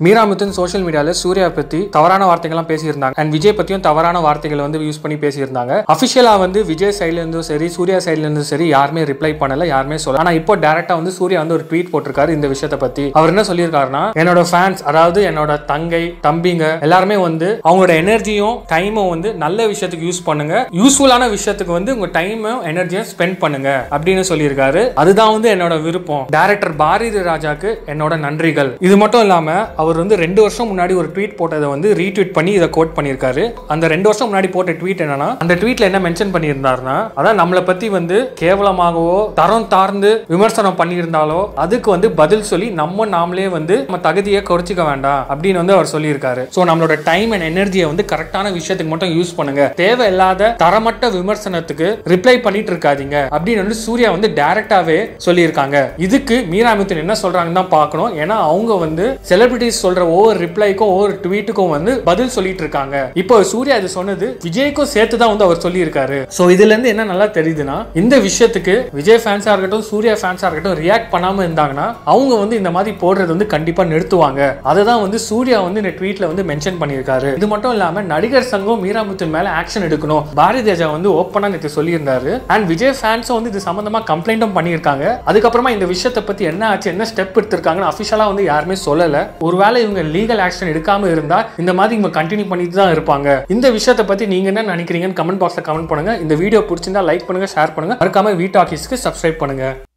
மீராமுத்தன் social மீடியால சூர்யா பத்தி தவறான வார்த்தைகள்லாம் பேசியிருந்தாங்க அண்ட் விஜய் பத்தியும் தவறான வார்த்தைகளை வந்து யூஸ் பண்ணி பேசியிருந்தாங்க அபிஷியலா வந்து விஜய் சைட்ல இருந்தும் சரி சூர்யா சைட்ல இருந்தும் சரி யாருமே ரிப்ளை பண்ணல யாருமே சொல்ல ஆனா இப்போ டேரக்டா வந்து சூர்யா வந்து ஒரு ட்வீட் போட்டிருக்காரு இந்த விஷயத்தை பத்தி அவர் என்ன சொல்லியிருக்காருன்னா என்னோட ஃபேன்ஸ் அதாவது என்னோட தங்கை தம்பிங்க எல்லாருமே வந்து அவங்களோட எனர்ஜியும் டைமும் வந்து நல்ல விஷயத்துக்கு யூஸ் பண்ணுங்க யூஸ்ஃபுல்லான விஷயத்துக்கு வந்து உங்க டைமும் எனர்ஜியும் ஸ்பெண்ட் பண்ணுங்க அப்படின்னு சொல்லியிருக்காரு அதுதான் வந்து என்னோட விருப்பம் டேரக்டர் பாரதி ராஜாக்கு என்னோட நன்றிகள் இது மட்டும் இல்லாம அவர் வந்து ரெண்டு வருஷம் முன்னாடி ஒரு ட்வீட் போட்டதை வந்து ரீட்வீட் பண்ணி இதை கோட் பண்ணியிருக்காரு அந்த ரெண்டு வருஷம் முன்னாடி போட்ட ட்வீட் என்னன்னா அந்த ட்வீட்ல என்ன மென்ஷன் பண்ணியிருந்தாருன்னா அதான் நம்மளை பத்தி வந்து கேவலமாகவோ தரம் தார்ந்து விமர்சனம் பண்ணியிருந்தாலோ அதுக்கு வந்து பதில் சொல்லி நம்ம நாமளே வந்து நம்ம தகுதியை குறைச்சிக்க வேண்டாம் அப்படின்னு வந்து அவர் சொல்லியிருக்காரு ஸோ நம்மளோட டைம் அண்ட் எனர்ஜியை வந்து கரெக்டான விஷயத்துக்கு மட்டும் யூஸ் பண்ணுங்க தேவையில்லாத தரமட்ட விமர்சனத்துக்கு ரிப்ளை பண்ணிட்டு இருக்காதீங்க அப்படின்னு வந்து சூர்யா வந்து டைரக்டாவே சொல்லியிருக்காங்க இதுக்கு மீராமித்தன் என்ன சொல்றாங்கன்னு தான் பார்க்கணும் ஏன்னா அவங்க வந்து செலிபிரிட்டிஸ் சொல்ற ஒவ்வொரு ரிப்ளைக்கும் ஒவ்வொரு ட்வீட்டுக்கும் வந்து பதில் சொல்லிட்டு இருக்காங்க இப்போ சூர்யா இது சொன்னது விஜய்க்கும் சேர்த்து தான் வந்து அவர் சொல்லியிருக்காரு ஸோ இதுல இருந்து என்ன நல்லா தெரியுதுன்னா இந்த விஷயத்துக்கு விஜய் ஃபேன்ஸா இருக்கட்டும் சூர்யா ஃபேன்ஸா இருக்கட்டும் ரியாக்ட் பண்ணாம இருந்தாங்கன்னா அவங்க வந்து இந்த மாதிரி போடுறது வந்து கண்டிப்பா நிறுத்துவாங்க அதை தான் வந்து சூர்யா வந்து இந்த ட்வீட்ல வந்து மென்ஷன் பண்ணியிருக்காரு இது மட்டும் இல்லாம நடிகர் சங்கம் மீராமுத்தன் மேல ஆக்ஷன் எடுக்கணும் பாரதி ராஜா வந்து ஓப்பனா நேற்று சொல்லியிருந்தாரு அண்ட் விஜய் ஃபேன்ஸும் வந்து இது சம்பந்தமா கம்ப்ளைண்ட்டும் பண்ணியிருக்காங்க அதுக்கப்புறமா இந்த விஷயத்தை பத்தி என்ன ஆச்சு என்ன ஸ்டெப் எடுத்திருக்காங்கன்னு அஃபிஷியலா வந்து யாருமே சொல்லல ஒருவேளை இவங்க லீகல் ஆக்ஷன் எடுக்காம இருந்தா இந்த மாதிரி இவங்க கண்டினியூ பண்ணிட்டு தான் இருப்பாங்க இந்த விஷயத்தை பத்தி நீங்க என்ன நினைக்கிறீங்கன்னு கமெண்ட் பாக்ஸ்ல கமெண்ட் பண்ணுங்க இந்த வீடியோ பிடிச்சிருந்தா லைக் பண்ணுங்க ஷேர் பண்ணுங்க மறக்காம வீட் ஆஃபீஸ்க்கு சப்ஸ்கிரைப் பண்ணுங்க